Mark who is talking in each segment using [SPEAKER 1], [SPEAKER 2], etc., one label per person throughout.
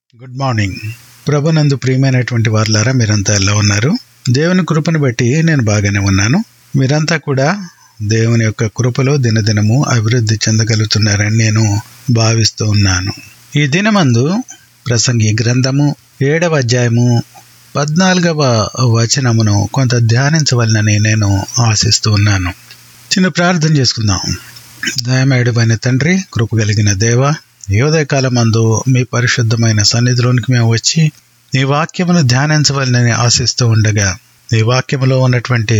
[SPEAKER 1] good morning ప్రభునందు ప్రియమైనటువంటి వారులారా మీరంతా ఎలా ఉన్నారు దేవుని కృపను బట్టి నేను బాగానే ఉన్నాను మీరంతా కూడా దేవుని యొక్క కృపలో దినదినము అభివృద్ధి చెందగలుగుతున్నారని నేను భావిస్తూ ఉన్నాను ఈ దినమందు ప్రసంగి గ్రంథము ఏడవ అధ్యాయము పద్నాలుగవ వచనమును కొంత ధ్యానించవలనని నేను ఆశిస్తూ ఉన్నాను చిన్న ప్రార్థన చేసుకుందాం దయమేడుమైన తండ్రి కృప కలిగిన దేవ యోదయకాలం మందు మీ పరిశుద్ధమైన సన్నిధిలోనికి మేము వచ్చి నీ వాక్యమును ధ్యానించవాలని ఆశిస్తూ ఉండగా నీ వాక్యములో ఉన్నటువంటి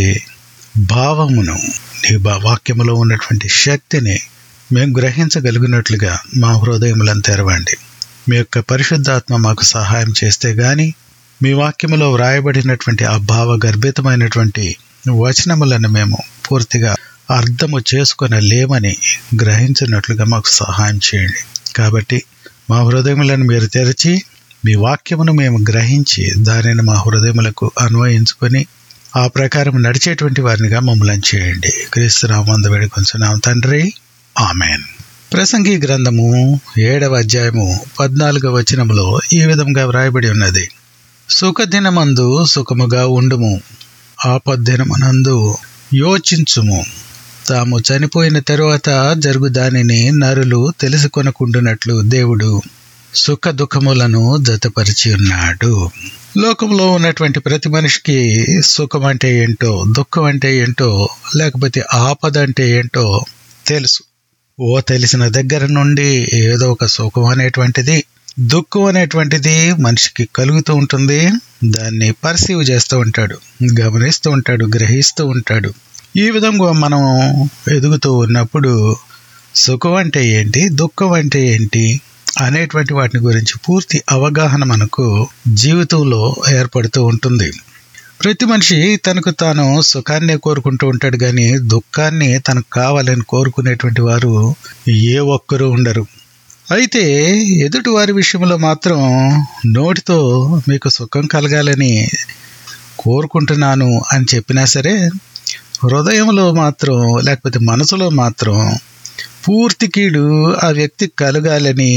[SPEAKER 1] భావమును నీ బా వాక్యములో ఉన్నటువంటి శక్తిని మేము గ్రహించగలిగినట్లుగా మా హృదయములను తెరవండి మీ యొక్క పరిశుద్ధాత్మ మాకు సహాయం చేస్తే గాని మీ వాక్యములో వ్రాయబడినటువంటి ఆ భావ గర్భితమైనటువంటి వచనములను మేము పూర్తిగా అర్థము చేసుకొనలేమని గ్రహించినట్లుగా మాకు సహాయం చేయండి కాబట్టి మా హృదయములను మీరు తెరిచి మీ వాక్యమును మేము గ్రహించి దానిని మా హృదయములకు అన్వయించుకొని ఆ ప్రకారం నడిచేటువంటి వారినిగా మమ్మల్ని చేయండి క్రీస్తునామందు వేడుకొంచున్నాం తండ్రి ఆమెన్ ప్రసంగి గ్రంథము ఏడవ అధ్యాయము పద్నాలుగవ వచనములో ఈ విధంగా వ్రాయబడి ఉన్నది సుఖదినమందు సుఖముగా ఉండుము ఆపద్దినమనందు యోచించుము తాము చనిపోయిన తరువాత జరుగు దానిని నరులు తెలుసుకొనకుండునట్లు దేవుడు సుఖ దుఃఖములను జతపరిచి ఉన్నాడు లోకంలో ఉన్నటువంటి ప్రతి మనిషికి సుఖం అంటే ఏంటో దుఃఖం అంటే ఏంటో లేకపోతే ఆపద అంటే ఏంటో తెలుసు ఓ తెలిసిన దగ్గర నుండి ఏదో ఒక సుఖం అనేటువంటిది దుఃఖం అనేటువంటిది మనిషికి కలుగుతూ ఉంటుంది దాన్ని పర్సీవ్ చేస్తూ ఉంటాడు గమనిస్తూ ఉంటాడు గ్రహిస్తూ ఉంటాడు ఈ విధంగా మనం ఎదుగుతూ ఉన్నప్పుడు సుఖం అంటే ఏంటి దుఃఖం అంటే ఏంటి అనేటువంటి వాటిని గురించి పూర్తి అవగాహన మనకు జీవితంలో ఏర్పడుతూ ఉంటుంది ప్రతి మనిషి తనకు తాను సుఖాన్ని కోరుకుంటూ ఉంటాడు కానీ దుఃఖాన్ని తనకు కావాలని కోరుకునేటువంటి వారు ఏ ఒక్కరూ ఉండరు అయితే ఎదుటి వారి విషయంలో మాత్రం నోటితో మీకు సుఖం కలగాలని కోరుకుంటున్నాను అని చెప్పినా సరే హృదయంలో మాత్రం లేకపోతే మనసులో మాత్రం పూర్తి కీడు ఆ వ్యక్తి కలగాలని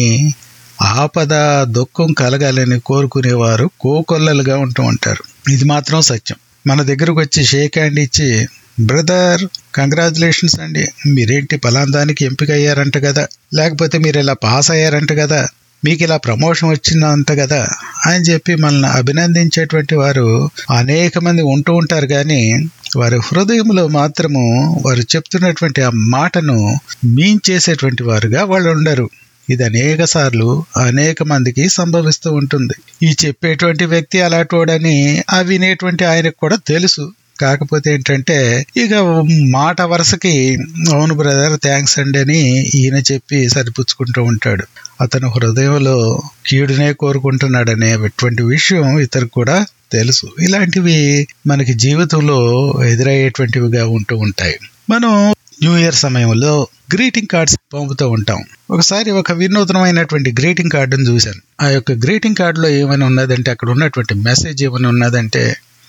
[SPEAKER 1] ఆపద దుఃఖం కలగాలని కోరుకునేవారు కోకొల్లలుగా ఉంటూ ఉంటారు ఇది మాత్రం సత్యం మన దగ్గరకు వచ్చి షేక్ హ్యాండ్ ఇచ్చి బ్రదర్ కంగ్రాచులేషన్స్ అండి మీరేంటి పలాందానికి ఎంపిక అయ్యారంట కదా లేకపోతే మీరు ఇలా పాస్ అయ్యారంట కదా మీకు ఇలా ప్రమోషన్ వచ్చిందంట కదా అని చెప్పి మనల్ని అభినందించేటువంటి వారు అనేక మంది ఉంటూ ఉంటారు కానీ వారి హృదయంలో మాత్రము వారు చెప్తున్నటువంటి ఆ మాటను మీన్ చేసేటువంటి వారుగా వాళ్ళు ఉండరు ఇది అనేక సార్లు అనేక మందికి సంభవిస్తూ ఉంటుంది ఈ చెప్పేటువంటి వ్యక్తి అలాంటోడని ఆ వినేటువంటి ఆయనకు కూడా తెలుసు కాకపోతే ఏంటంటే ఇక మాట వరుసకి అవును బ్రదర్ థ్యాంక్స్ అండి అని ఈయన చెప్పి సరిపుచ్చుకుంటూ ఉంటాడు అతను హృదయంలో కీడునే కోరుకుంటున్నాడనే అటువంటి విషయం ఇతరుకు కూడా తెలుసు ఇలాంటివి మనకి జీవితంలో ఎదురయ్యేటువంటివిగా ఉంటూ ఉంటాయి మనం న్యూ ఇయర్ సమయంలో గ్రీటింగ్ కార్డ్స్ పంపుతూ ఉంటాం ఒకసారి ఒక వినూతనమైనటువంటి గ్రీటింగ్ కార్డును చూశాను ఆ యొక్క గ్రీటింగ్ కార్డులో ఏమైనా ఉన్నదంటే అక్కడ ఉన్నటువంటి మెసేజ్ ఏమైనా ఉన్నదంటే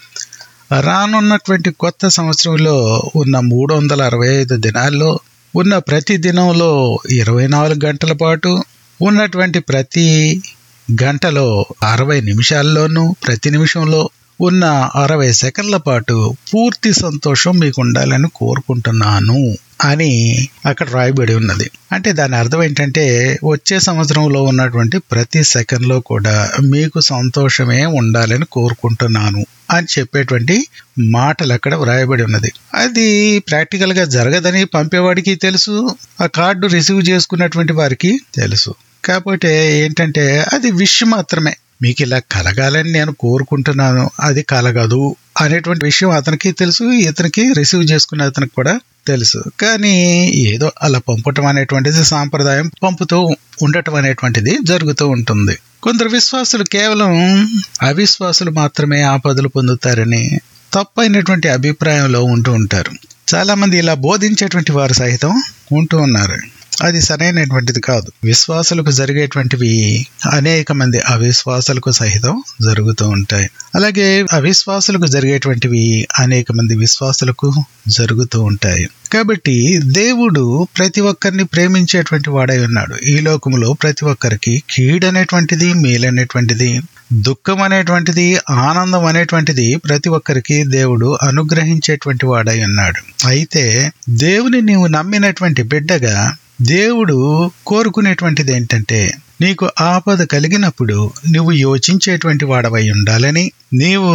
[SPEAKER 1] రానున్నటువంటి కొత్త సంవత్సరంలో ఉన్న మూడు వందల అరవై ఐదు దినాల్లో ఉన్న ప్రతి దినంలో ఇరవై నాలుగు గంటల పాటు ఉన్నటువంటి ప్రతి గంటలో అరవై నిమిషాల్లోనూ ప్రతి నిమిషంలో ఉన్న అరవై సెకండ్ల పాటు పూర్తి సంతోషం మీకు ఉండాలని కోరుకుంటున్నాను అని అక్కడ రాయబడి ఉన్నది అంటే దాని అర్థం ఏంటంటే వచ్చే సంవత్సరంలో ఉన్నటువంటి ప్రతి సెకండ్లో కూడా మీకు సంతోషమే ఉండాలని కోరుకుంటున్నాను అని చెప్పేటువంటి మాటలు అక్కడ వ్రాయబడి ఉన్నది అది ప్రాక్టికల్ గా జరగదని పంపేవాడికి తెలుసు ఆ కార్డు రిసీవ్ చేసుకున్నటువంటి వారికి తెలుసు కాకపోతే ఏంటంటే అది విష్ మాత్రమే మీకు ఇలా కలగాలని నేను కోరుకుంటున్నాను అది కలగదు అనేటువంటి విషయం అతనికి తెలుసు ఇతనికి రిసీవ్ చేసుకునే అతనికి కూడా తెలుసు కానీ ఏదో అలా పంపటం అనేటువంటిది సాంప్రదాయం పంపుతూ ఉండటం అనేటువంటిది జరుగుతూ ఉంటుంది కొందరు విశ్వాసులు కేవలం అవిశ్వాసులు మాత్రమే ఆపదలు పొందుతారని తప్పైనటువంటి అభిప్రాయంలో ఉంటూ ఉంటారు చాలా మంది ఇలా బోధించేటువంటి వారు సహితం ఉంటూ ఉన్నారు అది సరైనటువంటిది కాదు విశ్వాసులకు జరిగేటువంటివి అనేక మంది అవిశ్వాసులకు సహితం జరుగుతూ ఉంటాయి అలాగే అవిశ్వాసులకు జరిగేటువంటివి అనేక మంది విశ్వాసులకు జరుగుతూ ఉంటాయి కాబట్టి దేవుడు ప్రతి ఒక్కరిని ప్రేమించేటువంటి వాడై ఉన్నాడు ఈ లోకములో ప్రతి ఒక్కరికి కీడనేటువంటిది మేలనేటువంటిది దుఃఖం అనేటువంటిది ఆనందం అనేటువంటిది ప్రతి ఒక్కరికి దేవుడు అనుగ్రహించేటువంటి వాడై ఉన్నాడు అయితే దేవుని నీవు నమ్మినటువంటి బిడ్డగా దేవుడు కోరుకునేటువంటిది ఏంటంటే నీకు ఆపద కలిగినప్పుడు నువ్వు యోచించేటువంటి వాడవై ఉండాలని నీవు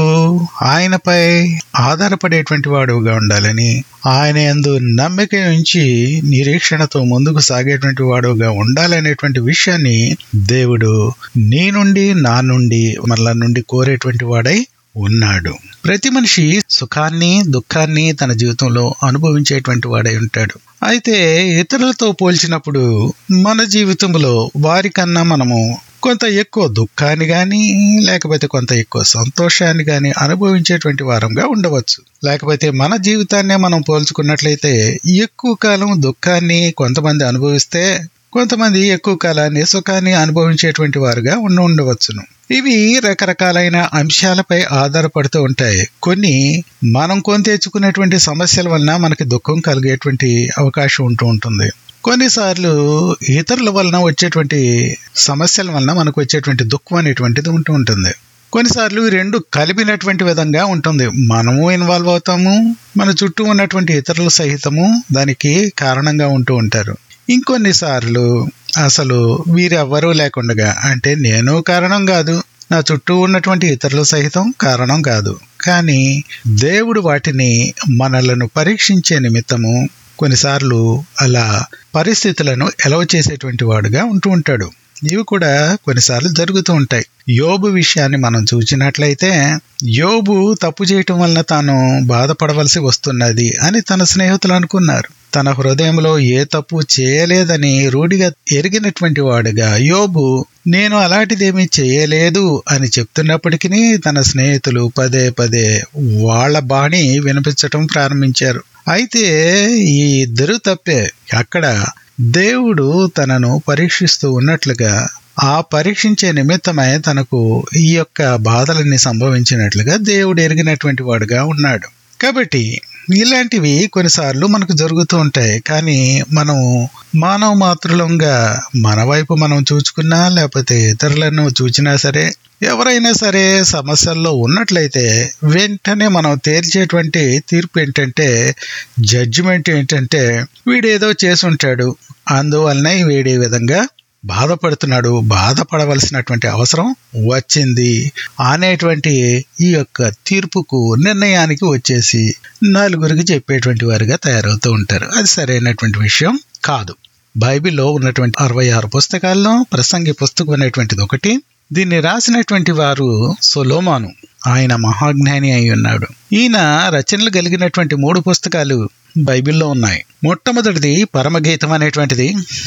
[SPEAKER 1] ఆయనపై ఆధారపడేటువంటి వాడుగా ఉండాలని ఆయన ఎందు నమ్మిక ఉంచి నిరీక్షణతో ముందుకు సాగేటువంటి వాడుగా ఉండాలనేటువంటి విషయాన్ని దేవుడు నీ నుండి నా నుండి మరల నుండి కోరేటువంటి వాడై ఉన్నాడు ప్రతి మనిషి సుఖాన్ని దుఃఖాన్ని తన జీవితంలో అనుభవించేటువంటి వాడై ఉంటాడు అయితే ఇతరులతో పోల్చినప్పుడు మన జీవితంలో వారికన్నా మనము కొంత ఎక్కువ దుఃఖాన్ని కానీ లేకపోతే కొంత ఎక్కువ సంతోషాన్ని కానీ అనుభవించేటువంటి వారంగా ఉండవచ్చు లేకపోతే మన జీవితాన్నే మనం పోల్చుకున్నట్లయితే ఎక్కువ కాలం దుఃఖాన్ని కొంతమంది అనుభవిస్తే కొంతమంది ఎక్కువ కాలాన్ని సుఖాన్ని అనుభవించేటువంటి వారుగా ఉండి ఉండవచ్చును ఇవి రకరకాలైన అంశాలపై ఆధారపడుతూ ఉంటాయి కొన్ని మనం కొని తెచ్చుకునేటువంటి సమస్యల వలన మనకి దుఃఖం కలిగేటువంటి అవకాశం ఉంటూ ఉంటుంది కొన్నిసార్లు ఇతరుల వలన వచ్చేటువంటి సమస్యల వలన మనకు వచ్చేటువంటి దుఃఖం అనేటువంటిది ఉంటూ ఉంటుంది కొన్నిసార్లు ఈ రెండు కలిపినటువంటి విధంగా ఉంటుంది మనము ఇన్వాల్వ్ అవుతాము మన చుట్టూ ఉన్నటువంటి ఇతరులు సహితము దానికి కారణంగా ఉంటూ ఉంటారు ఇంకొన్నిసార్లు అసలు వీరెవ్వరూ లేకుండగా అంటే నేను కారణం కాదు నా చుట్టూ ఉన్నటువంటి ఇతరులు సహితం కారణం కాదు కానీ దేవుడు వాటిని మనలను పరీక్షించే నిమిత్తము కొన్నిసార్లు అలా పరిస్థితులను ఎలవ చేసేటువంటి వాడుగా ఉంటూ ఉంటాడు ఇవి కూడా కొన్నిసార్లు జరుగుతూ ఉంటాయి యోబు విషయాన్ని మనం చూసినట్లయితే యోబు తప్పు చేయటం వలన తాను బాధపడవలసి వస్తున్నది అని తన స్నేహితులు అనుకున్నారు తన హృదయంలో ఏ తప్పు చేయలేదని రూఢిగా ఎరిగినటువంటి వాడుగా యోబు నేను అలాంటిదేమీ చేయలేదు అని చెప్తున్నప్పటికీ తన స్నేహితులు పదే పదే వాళ్ళ బాణి వినిపించటం ప్రారంభించారు అయితే ఈ ఇద్దరు తప్పే అక్కడ దేవుడు తనను పరీక్షిస్తూ ఉన్నట్లుగా ఆ పరీక్షించే నిమిత్తమై తనకు ఈ యొక్క బాధలన్నీ సంభవించినట్లుగా దేవుడు ఎరిగినటువంటి వాడుగా ఉన్నాడు కాబట్టి ఇలాంటివి కొన్నిసార్లు మనకు జరుగుతూ ఉంటాయి కానీ మనం మానవ మాతృలంగా మన వైపు మనం చూచుకున్నా లేకపోతే ఇతరులను చూచినా సరే ఎవరైనా సరే సమస్యల్లో ఉన్నట్లయితే వెంటనే మనం తేల్చేటువంటి తీర్పు ఏంటంటే జడ్జిమెంట్ ఏంటంటే వీడేదో చేసుంటాడు అందువలన వీడి విధంగా బాధపడుతున్నాడు బాధపడవలసినటువంటి అవసరం వచ్చింది అనేటువంటి ఈ యొక్క తీర్పుకు నిర్ణయానికి వచ్చేసి నలుగురికి చెప్పేటువంటి వారిగా తయారవుతూ ఉంటారు అది సరైనటువంటి విషయం కాదు బైబిల్లో ఉన్నటువంటి అరవై ఆరు పుస్తకాల్లో ప్రసంగి పుస్తకం అనేటువంటిది ఒకటి దీన్ని రాసినటువంటి వారు సొలోమాను ఆయన మహాజ్ఞాని అయి ఉన్నాడు ఈయన రచనలు కలిగినటువంటి మూడు పుస్తకాలు బైబిల్లో ఉన్నాయి మొట్టమొదటిది పరమగీతం అనేటువంటిది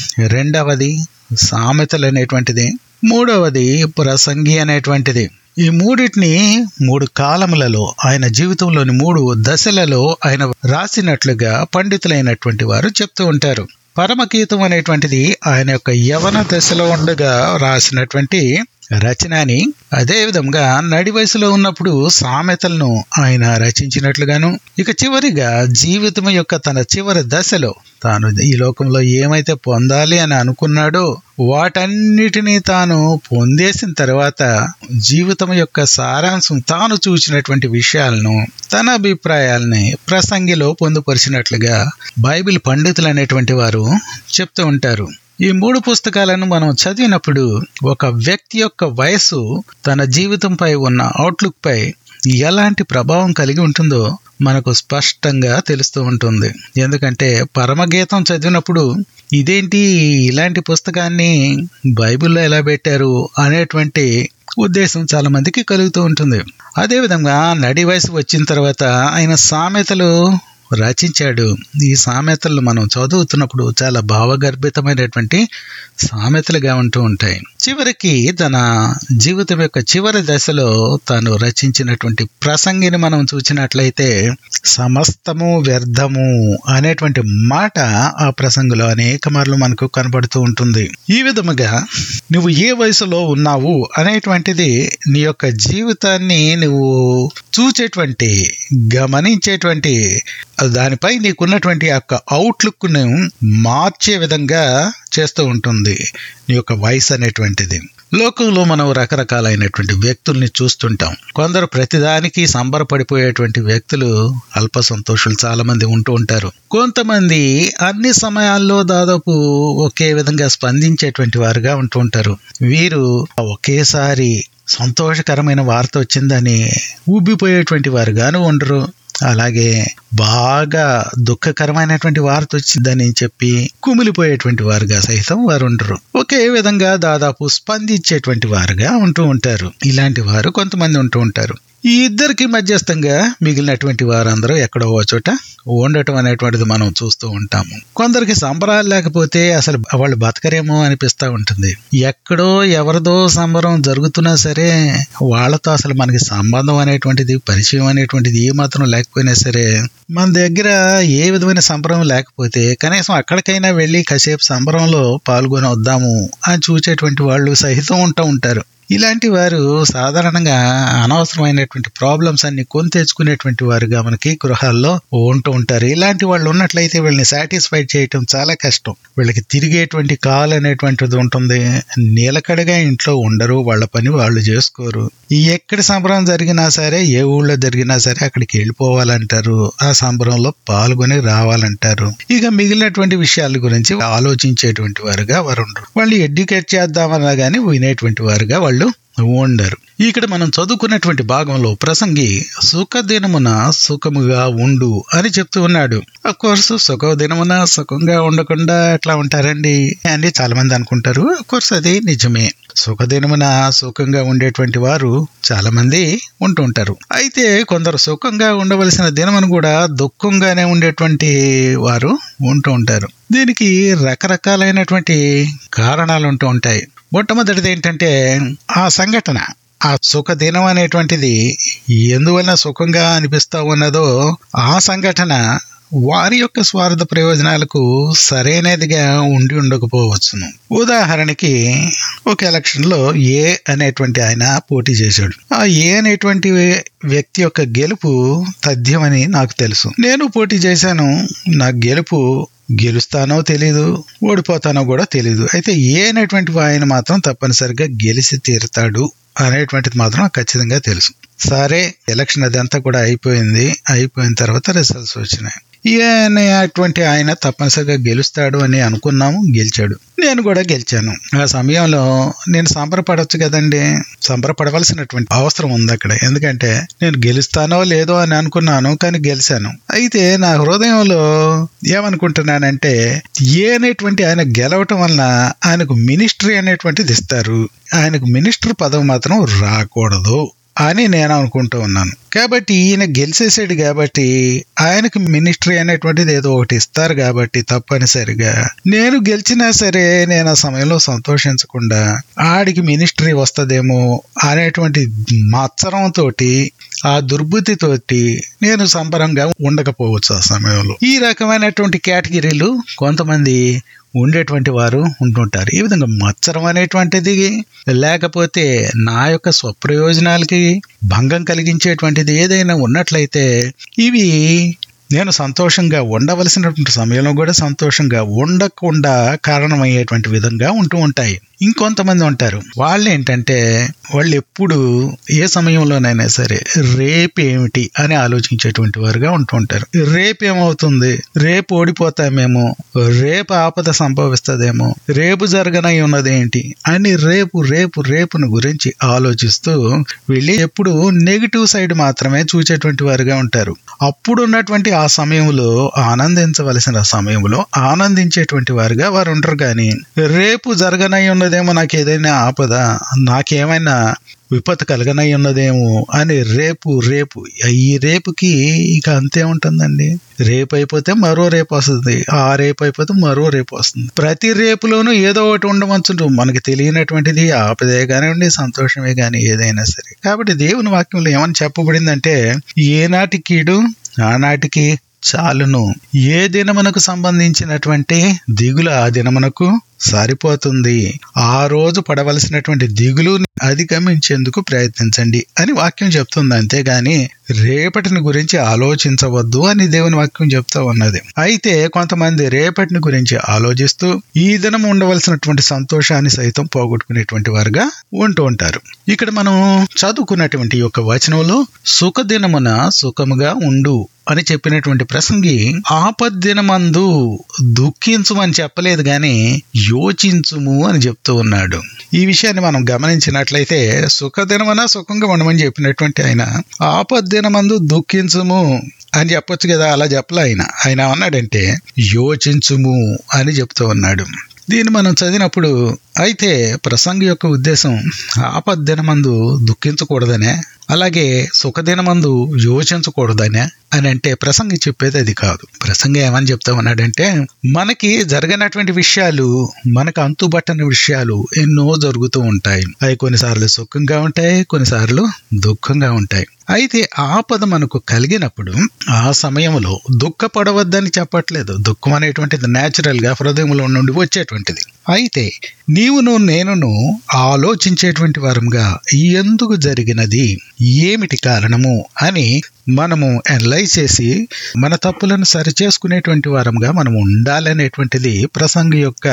[SPEAKER 1] రెండవది సామెతలు అనేటువంటిది మూడవది ప్రసంగి అనేటువంటిది ఈ మూడింటిని మూడు కాలములలో ఆయన జీవితంలోని మూడు దశలలో ఆయన రాసినట్లుగా పండితులైనటువంటి వారు చెప్తూ ఉంటారు పరమగీతం అనేటువంటిది ఆయన యొక్క యవన దశలో ఉండగా రాసినటువంటి రచనని అదే విధంగా నడి వయసులో ఉన్నప్పుడు సామెతలను ఆయన రచించినట్లుగాను ఇక చివరిగా జీవితం యొక్క తన చివరి దశలో తాను ఈ లోకంలో ఏమైతే పొందాలి అని అనుకున్నాడో వాటన్నిటినీ తాను పొందేసిన తర్వాత జీవితం యొక్క సారాంశం తాను చూసినటువంటి విషయాలను తన అభిప్రాయాలని ప్రసంగిలో పొందుపరిచినట్లుగా బైబిల్ పండితులు అనేటువంటి వారు చెప్తూ ఉంటారు ఈ మూడు పుస్తకాలను మనం చదివినప్పుడు ఒక వ్యక్తి యొక్క వయసు తన జీవితంపై ఉన్న అవుట్లుక్ పై ఎలాంటి ప్రభావం కలిగి ఉంటుందో మనకు స్పష్టంగా తెలుస్తూ ఉంటుంది ఎందుకంటే పరమగీతం చదివినప్పుడు ఇదేంటి ఇలాంటి పుస్తకాన్ని బైబిల్లో ఎలా పెట్టారు అనేటువంటి ఉద్దేశం చాలా మందికి కలుగుతూ ఉంటుంది అదేవిధంగా నడి వయసు వచ్చిన తర్వాత ఆయన సామెతలు రచించాడు ఈ సామెతలు మనం చదువుతున్నప్పుడు చాలా భావగర్భితమైనటువంటి సామెతలుగా ఉంటూ ఉంటాయి చివరికి తన జీవితం యొక్క చివరి దశలో తాను రచించినటువంటి ప్రసంగిని మనం చూసినట్లయితే సమస్తము వ్యర్థము అనేటువంటి మాట ఆ ప్రసంగంలో అనేక మార్లు మనకు కనబడుతూ ఉంటుంది ఈ విధముగా నువ్వు ఏ వయసులో ఉన్నావు అనేటువంటిది నీ యొక్క జీవితాన్ని నువ్వు చూచేటువంటి గమనించేటువంటి దానిపై నీకున్నటువంటి యొక్క అవుట్లుక్ను మార్చే విధంగా చేస్తూ ఉంటుంది నీ యొక్క వయసు అనేటువంటిది లోకంలో మనం రకరకాలైనటువంటి వ్యక్తుల్ని చూస్తుంటాం కొందరు ప్రతిదానికి సంబరపడిపోయేటువంటి వ్యక్తులు అల్ప సంతోషులు చాలా మంది ఉంటూ ఉంటారు కొంతమంది అన్ని సమయాల్లో దాదాపు ఒకే విధంగా స్పందించేటువంటి వారుగా ఉంటూ ఉంటారు వీరు ఒకేసారి సంతోషకరమైన వార్త వచ్చిందని ఊబిపోయేటువంటి వారుగాను ఉండరు అలాగే బాగా దుఃఖకరమైనటువంటి వార్త వచ్చిందని చెప్పి కుమిలిపోయేటువంటి వారుగా సైతం వారు ఉండరు ఒకే విధంగా దాదాపు స్పందించేటువంటి వారుగా ఉంటూ ఉంటారు ఇలాంటి వారు కొంతమంది ఉంటూ ఉంటారు ఈ ఇద్దరికి మధ్యస్థంగా మిగిలినటువంటి వారందరూ ఎక్కడో ఓ చోట ఉండటం అనేటువంటిది మనం చూస్తూ ఉంటాము కొందరికి సంబరాలు లేకపోతే అసలు వాళ్ళు బతకరేమో అనిపిస్తూ ఉంటుంది ఎక్కడో ఎవరిదో సంబరం జరుగుతున్నా సరే వాళ్ళతో అసలు మనకి సంబంధం అనేటువంటిది పరిచయం అనేటువంటిది ఏ మాత్రం లేకపోయినా సరే మన దగ్గర ఏ విధమైన సంబరం లేకపోతే కనీసం అక్కడికైనా వెళ్ళి కాసేపు సంబరంలో పాల్గొని వద్దాము అని చూసేటువంటి వాళ్ళు సహితం ఉంటూ ఉంటారు ఇలాంటి వారు సాధారణంగా అనవసరమైనటువంటి ప్రాబ్లమ్స్ అన్ని కొని తెచ్చుకునేటువంటి వారుగా మనకి గృహాల్లో ఉంటూ ఉంటారు ఇలాంటి వాళ్ళు ఉన్నట్లయితే వీళ్ళని సాటిస్ఫైడ్ చేయటం చాలా కష్టం వీళ్ళకి తిరిగేటువంటి కాల్ అనేటువంటిది ఉంటుంది నీలకడగా ఇంట్లో ఉండరు వాళ్ళ పని వాళ్ళు చేసుకోరు ఎక్కడి సంబరం జరిగినా సరే ఏ ఊళ్ళో జరిగినా సరే అక్కడికి వెళ్ళిపోవాలంటారు ఆ సంబరంలో పాల్గొని రావాలంటారు ఇక మిగిలినటువంటి విషయాల గురించి ఆలోచించేటువంటి వారుగా వారు ఉండరు వాళ్ళు ఎడ్యుకేట్ చేద్దామన్నా కానీ వినేటువంటి వారుగా వాళ్ళు ఉండరు ఇక్కడ మనం చదువుకున్నటువంటి భాగంలో ప్రసంగి సుఖదినమున సుఖముగా ఉండు అని చెప్తూ ఉన్నాడు అఫ్ కోర్స్ సుఖ దినమున సుఖంగా ఉండకుండా ఎట్లా ఉంటారండి అని చాలా మంది అనుకుంటారు అఫ్ కోర్స్ అది నిజమే సుఖదినమున సుఖంగా ఉండేటువంటి వారు చాలా మంది ఉంటూ ఉంటారు అయితే కొందరు సుఖంగా ఉండవలసిన దినమును కూడా దుఃఖంగానే ఉండేటువంటి వారు ఉంటూ ఉంటారు దీనికి రకరకాలైనటువంటి కారణాలు ఉంటూ ఉంటాయి మొట్టమొదటిది ఏంటంటే ఆ సంఘటన ఆ సుఖ దినం అనేటువంటిది ఎందువలన సుఖంగా అనిపిస్తా ఉన్నదో ఆ సంఘటన వారి యొక్క స్వార్థ ప్రయోజనాలకు సరైనదిగా ఉండి ఉండకపోవచ్చును ఉదాహరణకి ఒక ఎలక్షన్ లో ఏ అనేటువంటి ఆయన పోటీ చేశాడు ఆ ఏ అనేటువంటి వ్యక్తి యొక్క గెలుపు తథ్యమని నాకు తెలుసు నేను పోటీ చేశాను నా గెలుపు గెలుస్తానో తెలీదు ఓడిపోతానో కూడా తెలీదు అయితే ఏ అనేటువంటి ఆయన మాత్రం తప్పనిసరిగా గెలిచి తీరుతాడు అనేటువంటిది మాత్రం ఖచ్చితంగా తెలుసు సరే ఎలక్షన్ అదంతా కూడా అయిపోయింది అయిపోయిన తర్వాత రిజల్ట్స్ వచ్చినాయి అటువంటి ఆయన తప్పనిసరిగా గెలుస్తాడు అని అనుకున్నాము గెలిచాడు నేను కూడా గెలిచాను ఆ సమయంలో నేను సంబరపడవచ్చు కదండి సంబరపడవలసినటువంటి అవసరం ఉంది అక్కడ ఎందుకంటే నేను గెలుస్తానో లేదో అని అనుకున్నాను కానీ గెలిచాను అయితే నా హృదయంలో ఏమనుకుంటున్నానంటే ఏ అనేటువంటి ఆయన గెలవటం వలన ఆయనకు మినిస్ట్రీ అనేటువంటిది ఇస్తారు ఆయనకు మినిస్టర్ పదవి మాత్రం రాకూడదు అని నేను అనుకుంటూ ఉన్నాను కాబట్టి ఈయన గెలిచేసాడు కాబట్టి ఆయనకు మినిస్ట్రీ అనేటువంటిది ఏదో ఒకటి ఇస్తారు కాబట్టి తప్పనిసరిగా నేను గెలిచినా సరే నేను ఆ సమయంలో సంతోషించకుండా ఆడికి మినిస్ట్రీ వస్తుందేమో అనేటువంటి మత్సరంతో ఆ దుర్బుద్ధితోటి నేను సంబరంగా ఉండకపోవచ్చు ఆ సమయంలో ఈ రకమైనటువంటి కేటగిరీలు కొంతమంది ఉండేటువంటి వారు ఉంటుంటారు ఈ విధంగా మత్సరం అనేటువంటిది లేకపోతే నా యొక్క స్వప్రయోజనాలకి భంగం కలిగించేటువంటిది ఏదైనా ఉన్నట్లయితే ఇవి నేను సంతోషంగా ఉండవలసినటువంటి సమయంలో కూడా సంతోషంగా ఉండకుండా కారణమయ్యేటువంటి విధంగా ఉంటూ ఉంటాయి ఇంకొంతమంది ఉంటారు వాళ్ళు ఏంటంటే వాళ్ళు ఎప్పుడు ఏ సమయంలోనైనా సరే రేపు ఏమిటి అని ఆలోచించేటువంటి వారుగా ఉంటూ ఉంటారు రేపు ఏమవుతుంది రేపు ఓడిపోతామేమో రేపు ఆపద సంభవిస్తుందేమో రేపు జరగనై ఉన్నది ఏంటి అని రేపు రేపు రేపును గురించి ఆలోచిస్తూ వీళ్ళు ఎప్పుడు నెగిటివ్ సైడ్ మాత్రమే చూసేటువంటి వారుగా ఉంటారు అప్పుడున్నటువంటి ఆ సమయంలో ఆనందించవలసిన సమయంలో ఆనందించేటువంటి వారుగా వారు ఉండరు కానీ రేపు జరగనై ఉన్నదేమో నాకు ఏదైనా ఆపద నాకేమైనా విపత్తు కలగనై ఉన్నదేమో అని రేపు రేపు ఈ రేపుకి ఇక అంతే ఉంటుందండి రేపు అయిపోతే మరో రేపు వస్తుంది ఆ రేపు అయిపోతే మరో రేపు వస్తుంది ప్రతి రేపులోనూ ఏదో ఒకటి ఉండవచ్చు మనకి తెలియనటువంటిది ఆపదే కానివ్వండి సంతోషమే కానీ ఏదైనా సరే కాబట్టి దేవుని వాక్యంలో ఏమని చెప్పబడిందంటే ఏనాటి కీడు ఆనాటికి చాలును ఏ దినమునకు సంబంధించినటువంటి దిగులు ఆ దినమునకు సరిపోతుంది ఆ రోజు పడవలసినటువంటి దిగులు అధిగమించేందుకు ప్రయత్నించండి అని వాక్యం చెప్తుంది అంతేగాని రేపటిని గురించి ఆలోచించవద్దు అని దేవుని వాక్యం చెప్తా ఉన్నది అయితే కొంతమంది రేపటిని గురించి ఆలోచిస్తూ ఈ దినం ఉండవలసినటువంటి సంతోషాన్ని సైతం పోగొట్టుకునేటువంటి వారుగా ఉంటూ ఉంటారు ఇక్కడ మనం చదువుకున్నటువంటి యొక్క వచనంలో సుఖదినమున సుఖముగా ఉండు అని చెప్పినటువంటి ప్రసంగి ఆపద్దినమందు దుఃఖించుమని చెప్పలేదు గాని యోచించుము అని చెప్తూ ఉన్నాడు ఈ విషయాన్ని మనం గమనించినట్లయితే సుఖదినమన సుఖంగా ఉండమని చెప్పినటువంటి ఆయన ఆపద్దినమందు దుఃఖించుము అని చెప్పొచ్చు కదా అలా చెప్పలే ఆయన ఆయన అన్నాడంటే యోచించుము అని చెప్తూ ఉన్నాడు దీన్ని మనం చదివినప్పుడు అయితే ప్రసంగి యొక్క ఉద్దేశం ఆపద్దినమందు దుఃఖించకూడదనే అలాగే సుఖదినమందు యోచించకూడదనే అని అంటే ప్రసంగి చెప్పేది అది కాదు ప్రసంగి ఏమని చెప్తా ఉన్నాడంటే మనకి జరగనటువంటి విషయాలు మనకు అంతుబట్టని విషయాలు ఎన్నో జరుగుతూ ఉంటాయి అవి కొన్నిసార్లు సుఖంగా ఉంటాయి కొన్నిసార్లు దుఃఖంగా ఉంటాయి అయితే ఆపద మనకు కలిగినప్పుడు ఆ సమయంలో దుఃఖపడవద్దని చెప్పట్లేదు దుఃఖం అనేటువంటిది న్యాచురల్ గా హృదయంలో నుండి వచ్చేటువంటిది అయితే నీవును నేనును ఆలోచించేటువంటి వారంగా ఎందుకు జరిగినది ఏమిటి కారణము అని మనము అనలైజ్ చేసి మన తప్పులను సరి చేసుకునేటువంటి వారంగా మనం ఉండాలనేటువంటిది ప్రసంగి యొక్క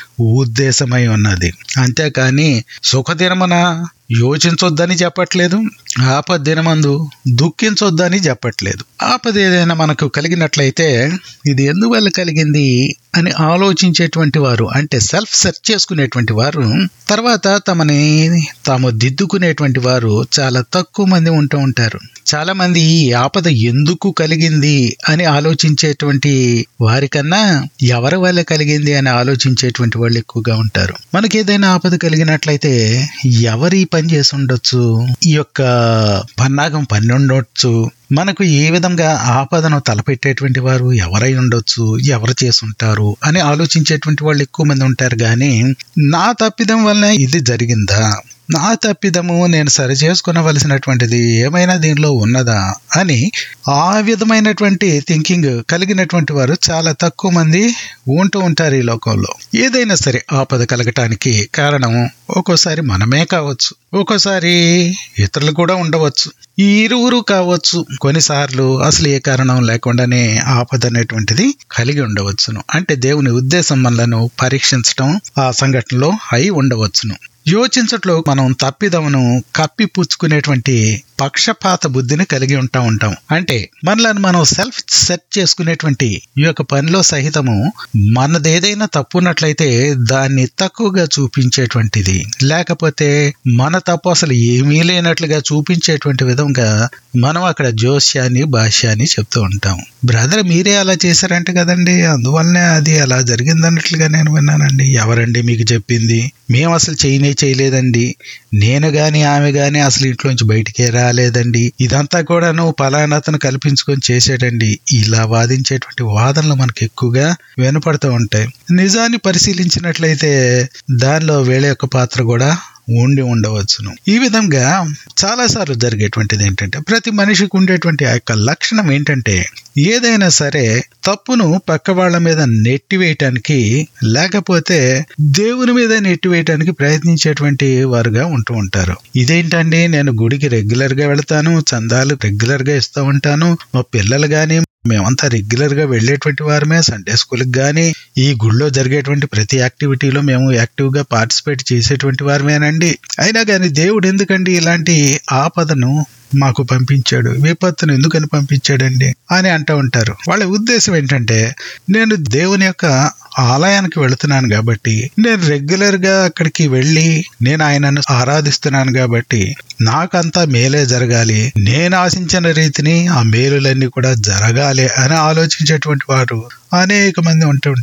[SPEAKER 1] ఉద్దేశమై ఉన్నది అంతేకాని సుఖదినమున యోచించొద్దని చెప్పట్లేదు ఆపద దినమందు దుఃఖించొద్దని చెప్పట్లేదు ఆపద ఏదైనా మనకు కలిగినట్లయితే ఇది ఎందువల్ల కలిగింది అని ఆలోచించేటువంటి వారు అంటే సెల్ఫ్ సెర్చ్ చేసుకునేటువంటి వారు తర్వాత తమని తాము దిద్దుకునేటువంటి వారు చాలా తక్కువ మంది ఉంటూ ఉంటారు చాలా మంది ఈ ఆపద ఎందుకు కలిగింది అని ఆలోచించేటువంటి వారికన్నా ఎవరి వల్ల కలిగింది అని ఆలోచించేటువంటి వాళ్ళు ఎక్కువగా ఉంటారు మనకి ఏదైనా ఆపద కలిగినట్లయితే ఎవరి పని చేసి ఉండొచ్చు ఈ యొక్క పన్నాగం పని ఉండొచ్చు మనకు ఏ విధంగా ఆపదను తలపెట్టేటువంటి వారు ఎవరై ఉండొచ్చు ఎవరు చేసి ఉంటారు అని ఆలోచించేటువంటి వాళ్ళు ఎక్కువ మంది ఉంటారు కానీ నా తప్పిదం వల్ల ఇది జరిగిందా నా తప్పిదము నేను సరి చేసుకునవలసినటువంటిది ఏమైనా దీనిలో ఉన్నదా అని ఆ విధమైనటువంటి థింకింగ్ కలిగినటువంటి వారు చాలా తక్కువ మంది ఉంటూ ఉంటారు ఈ లోకంలో ఏదైనా సరే ఆపద కలగటానికి కారణం ఒక్కోసారి మనమే కావచ్చు ఒక్కోసారి ఇతరులు కూడా ఉండవచ్చు ఈ ఇరువురు కావచ్చు కొన్నిసార్లు అసలు ఏ కారణం లేకుండానే ఆపద అనేటువంటిది కలిగి ఉండవచ్చును అంటే దేవుని ఉద్దేశం మనలను పరీక్షించడం ఆ సంఘటనలో అయి ఉండవచ్చును యోచించట్లో మనం తప్పిదమును కప్పిపుచ్చుకునేటువంటి పక్షపాత బుద్ధిని కలిగి ఉంటా ఉంటాం అంటే మనలను మనం సెల్ఫ్ సెట్ చేసుకునేటువంటి ఈ యొక్క పనిలో సహితము మనదేదైనా తప్పున్నట్లయితే దాన్ని తక్కువగా చూపించేటువంటిది లేకపోతే మన తప్పు అసలు ఏమీ లేనట్లుగా చూపించేటువంటి విధంగా మనం అక్కడ జోస్యాన్ని భాష్యాన్ని చెప్తూ ఉంటాం బ్రదర్ మీరే అలా చేశారంట కదండి అందువల్లనే అది అలా జరిగిందన్నట్లుగా నేను విన్నానండి ఎవరండి మీకు చెప్పింది మేము అసలు చేయనే చేయలేదండి నేను గాని ఆమె గాని అసలు ఇంట్లోంచి బయటికే రాలేదండి ఇదంతా కూడాను పలానాతను కల్పించుకొని చేసేటండి ఇలా వాదించేటువంటి వాదనలు మనకు ఎక్కువగా వినపడుతూ ఉంటాయి నిజాన్ని పరిశీలించినట్లయితే దానిలో వీళ్ళ యొక్క పాత్ర కూడా ఉండి ఉండవచ్చును ఈ విధంగా చాలాసార్లు జరిగేటువంటిది ఏంటంటే ప్రతి మనిషికి ఉండేటువంటి ఆ యొక్క లక్షణం ఏంటంటే ఏదైనా సరే తప్పును పక్క వాళ్ళ మీద నెట్టివేయటానికి లేకపోతే దేవుని మీద నెట్టివేయటానికి ప్రయత్నించేటువంటి వారుగా ఉంటూ ఉంటారు ఇదేంటండి నేను గుడికి రెగ్యులర్ గా వెళ్తాను చందాలు రెగ్యులర్ గా ఇస్తూ ఉంటాను మా పిల్లలు గాని మేమంతా రెగ్యులర్ గా వెళ్లేటువంటి వారమే సండే స్కూల్ గాని ఈ గుళ్ళో జరిగేటువంటి ప్రతి యాక్టివిటీలో మేము యాక్టివ్ గా పార్టిసిపేట్ చేసేటువంటి వారమేనండి అయినా కానీ దేవుడు ఎందుకండి ఇలాంటి ఆపదను మాకు పంపించాడు విపత్తును ఎందుకని పంపించాడండి అని అంటూ ఉంటారు వాళ్ళ ఉద్దేశం ఏంటంటే నేను దేవుని యొక్క ఆలయానికి వెళుతున్నాను కాబట్టి నేను రెగ్యులర్ గా అక్కడికి వెళ్ళి నేను ఆయనను ఆరాధిస్తున్నాను కాబట్టి నాకంతా మేలే జరగాలి నేను ఆశించిన రీతిని ఆ మేలులన్నీ కూడా జరగాలి అని ఆలోచించేటువంటి వారు అనేక మంది ఉంటూ ఉంటారు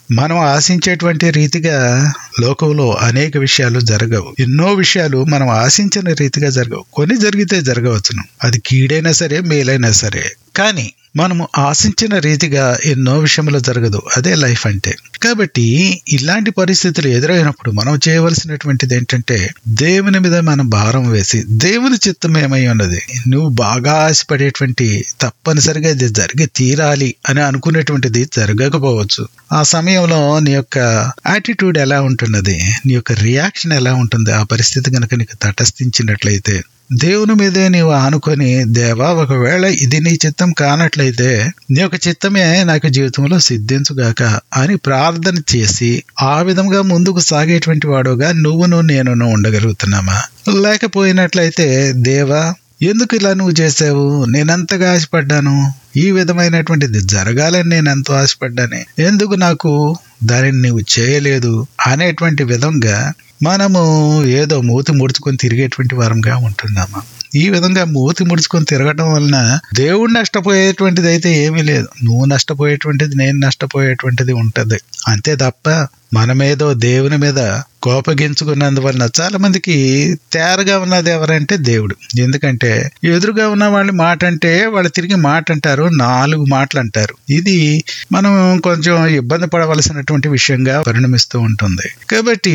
[SPEAKER 1] మనం ఆశించేటువంటి రీతిగా లోకంలో అనేక విషయాలు జరగవు ఎన్నో విషయాలు మనం ఆశించిన రీతిగా జరగవు కొన్ని జరిగితే జరగవచ్చును అది కీడైనా సరే మేలైనా సరే కానీ మనము ఆశించిన రీతిగా ఎన్నో విషయంలో జరగదు అదే లైఫ్ అంటే కాబట్టి ఇలాంటి పరిస్థితులు ఎదురైనప్పుడు మనం చేయవలసినటువంటిది ఏంటంటే దేవుని మీద మనం భారం వేసి దేవుని చిత్తం ఏమై ఉన్నది నువ్వు బాగా ఆశపడేటువంటి తప్పనిసరిగా ఇది జరిగి తీరాలి అని అనుకునేటువంటిది జరగకపోవచ్చు ఆ సమయంలో నీ యొక్క యాటిట్యూడ్ ఎలా ఉంటున్నది నీ యొక్క రియాక్షన్ ఎలా ఉంటుంది ఆ పరిస్థితి కనుక నీకు తటస్థించినట్లయితే దేవుని మీదే నీవు ఆనుకొని దేవా ఒకవేళ ఇది నీ చిత్తం కానట్లయితే నీ యొక్క చిత్తమే నాకు జీవితంలో సిద్ధించుగాక అని ప్రార్థన చేసి ఆ విధంగా ముందుకు సాగేటువంటి వాడుగా నువ్వును నేనును ఉండగలుగుతున్నామా లేకపోయినట్లయితే దేవా ఎందుకు ఇలా నువ్వు చేసావు నేనెంతగా ఆశపడ్డాను ఈ విధమైనటువంటిది జరగాలని నేను ఎంతో ఆశపడ్డాను ఎందుకు నాకు దానిని నీవు చేయలేదు అనేటువంటి విధంగా మనము ఏదో మూతి ముడుచుకొని తిరిగేటువంటి వారంగా ఉంటున్నాము ఈ విధంగా మూతి ముడుచుకొని తిరగటం వలన దేవుడు నష్టపోయేటువంటిది అయితే ఏమీ లేదు నువ్వు నష్టపోయేటువంటిది నేను నష్టపోయేటువంటిది ఉంటది అంతే తప్ప మనమేదో దేవుని మీద కోపగించుకున్నందువలన చాలా మందికి తేరగా ఉన్నది ఎవరంటే దేవుడు ఎందుకంటే ఎదురుగా ఉన్న వాళ్ళ మాట అంటే వాళ్ళు తిరిగి మాట అంటారు నాలుగు మాటలు అంటారు ఇది మనం కొంచెం ఇబ్బంది పడవలసినటువంటి విషయంగా పరిణమిస్తూ ఉంటుంది కాబట్టి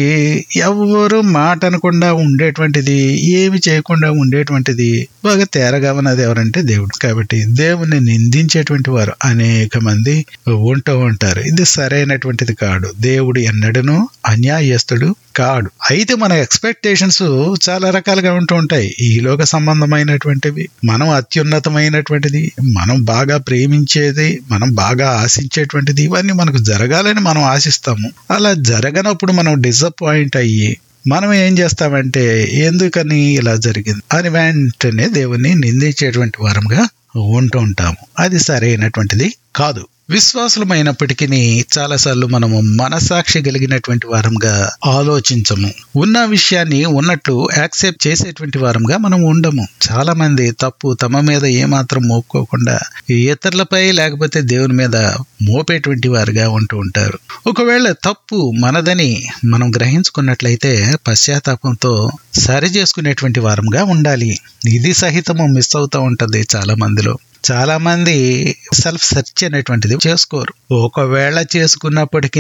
[SPEAKER 1] ఎవరు మాట అనకుండా ఉండేటువంటిది ఏమి చేయకుండా ఉండేటువంటిది బాగా తేరగా ఉన్నది ఎవరంటే దేవుడు కాబట్టి దేవుణ్ణి నిందించేటువంటి వారు అనేక మంది ఉంటూ ఉంటారు ఇది సరైనటువంటిది కాదు దేవుడు ఎన్నడను అన్యాయస్తుడు కాడు అయితే మన ఎక్స్పెక్టేషన్స్ చాలా రకాలుగా ఉంటూ ఉంటాయి ఈ లోక సంబంధమైనటువంటివి మనం అత్యున్నతమైనటువంటిది మనం బాగా ప్రేమించేది మనం బాగా ఆశించేటువంటిది ఇవన్నీ మనకు జరగాలని మనం ఆశిస్తాము అలా జరగనప్పుడు మనం డిసప్పాయింట్ అయ్యి మనం ఏం చేస్తామంటే ఎందుకని ఇలా జరిగింది అని వెంటనే దేవుణ్ణి నిందించేటువంటి వారంగా ఉంటూ ఉంటాము అది సరైనటువంటిది కాదు విశ్వాసులమైనప్పటికీ చాలాసార్లు మనము మనసాక్షి కలిగినటువంటి వారంగా ఆలోచించము ఉన్న విషయాన్ని ఉన్నట్లు యాక్సెప్ట్ చేసేటువంటి వారంగా మనం ఉండము చాలా మంది తప్పు తమ మీద ఏమాత్రం మోపుకోకుండా ఇతరులపై లేకపోతే దేవుని మీద మోపేటువంటి వారుగా ఉంటూ ఉంటారు ఒకవేళ తప్పు మనదని మనం గ్రహించుకున్నట్లయితే పశ్చాత్తాపంతో సరి చేసుకునేటువంటి వారంగా ఉండాలి ఇది సహితము మిస్ అవుతూ ఉంటది చాలా మందిలో చాలా మంది సెల్ఫ్ సెర్చ్ అనేటువంటిది చేసుకోరు ఒకవేళ చేసుకున్నప్పటికీ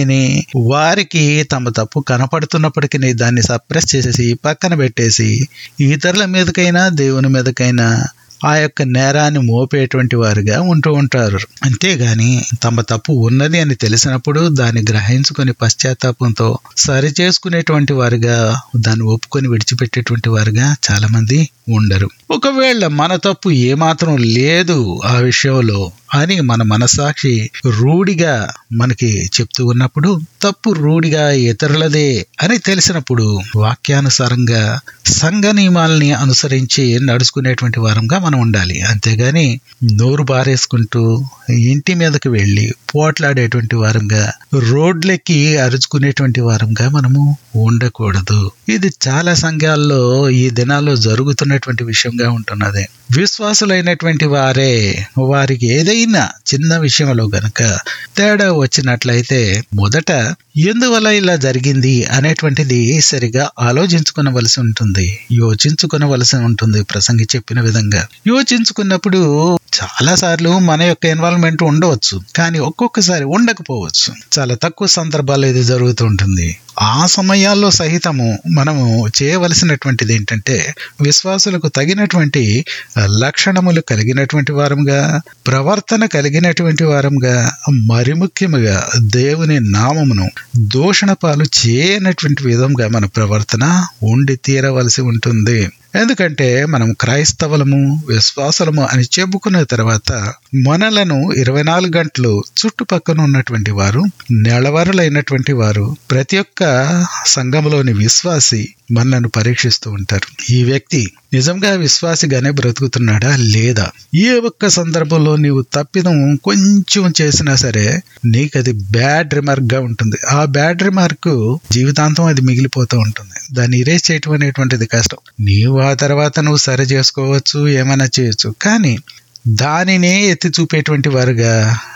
[SPEAKER 1] వారికి తమ తప్పు కనపడుతున్నప్పటికీ దాన్ని సప్రెస్ చేసేసి పక్కన పెట్టేసి ఇతరుల మీదకైనా దేవుని మీదకైనా ఆ యొక్క నేరాన్ని మోపేటువంటి వారుగా ఉంటూ ఉంటారు అంతేగాని తమ తప్పు ఉన్నది అని తెలిసినప్పుడు దాన్ని గ్రహించుకొని పశ్చాత్తాపంతో సరి చేసుకునేటువంటి వారుగా దాన్ని ఒప్పుకొని విడిచిపెట్టేటువంటి వారుగా చాలా మంది ఉండరు ఒకవేళ మన తప్పు ఏమాత్రం లేదు ఆ విషయంలో అని మన మనసాక్షి రూఢిగా మనకి చెప్తూ ఉన్నప్పుడు తప్పు రూఢిగా ఇతరులదే అని తెలిసినప్పుడు వాక్యానుసారంగా సంఘ నియమాలని అనుసరించి నడుచుకునేటువంటి వారంగా మనం ఉండాలి అంతేగాని నోరు బారేసుకుంటూ ఇంటి మీదకి వెళ్ళి పోట్లాడేటువంటి వారంగా రోడ్లెక్కి అరుచుకునేటువంటి వారంగా మనము ఉండకూడదు ఇది చాలా సంఘాల్లో ఈ దినాల్లో జరుగుతున్నటువంటి విషయంగా ఉంటున్నది విశ్వాసులైనటువంటి వారే వారికి ఏదైనా చిన్న విషయంలో గనక తేడా వచ్చినట్లయితే మొదట ఎందువల్ల ఇలా జరిగింది అనేటువంటిది సరిగా ఆలోచించుకునవలసి ఉంటుంది యోచించుకునవలసి ఉంటుంది ప్రసంగి చెప్పిన విధంగా యోచించుకున్నప్పుడు చాలా సార్లు మన యొక్క ఇన్వాల్వ్మెంట్ ఉండవచ్చు కానీ ఒక్కొక్కసారి ఉండకపోవచ్చు చాలా తక్కువ సందర్భాల్లో ఇది జరుగుతూ ఉంటుంది ఆ సమయాల్లో సహితము మనము చేయవలసినటువంటిది ఏంటంటే విశ్వాసులకు తగినటువంటి లక్షణములు కలిగినటువంటి వారంగా ప్రవర్తన కలిగినటువంటి వారంగా మరి ముఖ్యముగా దేవుని నామమును దూషణ పాలు చేయనటువంటి విధంగా మన ప్రవర్తన ఉండి తీరవలసి ఉంటుంది ఎందుకంటే మనం క్రైస్తవులము విశ్వాసలము అని చెప్పుకున్న తర్వాత మనలను ఇరవై నాలుగు గంటలు చుట్టుపక్కన ఉన్నటువంటి వారు నెలవారులైనటువంటి వారు ప్రతి ఒక్క సంఘంలోని విశ్వాసి మనలను పరీక్షిస్తూ ఉంటారు ఈ వ్యక్తి నిజంగా విశ్వాసిగానే బ్రతుకుతున్నాడా లేదా ఏ ఒక్క సందర్భంలో నీవు తప్పిదం కొంచెం చేసినా సరే నీకు అది బ్యాడ్ రిమార్క్ గా ఉంటుంది ఆ బ్యాడ్ రిమార్క్ జీవితాంతం అది మిగిలిపోతూ ఉంటుంది దాన్ని ఇరేజ్ చేయటం అనేటువంటిది కష్టం నీవు ఆ తర్వాత నువ్వు సరి చేసుకోవచ్చు ఏమైనా చేయొచ్చు కానీ దానినే ఎత్తి చూపేటువంటి వారుగా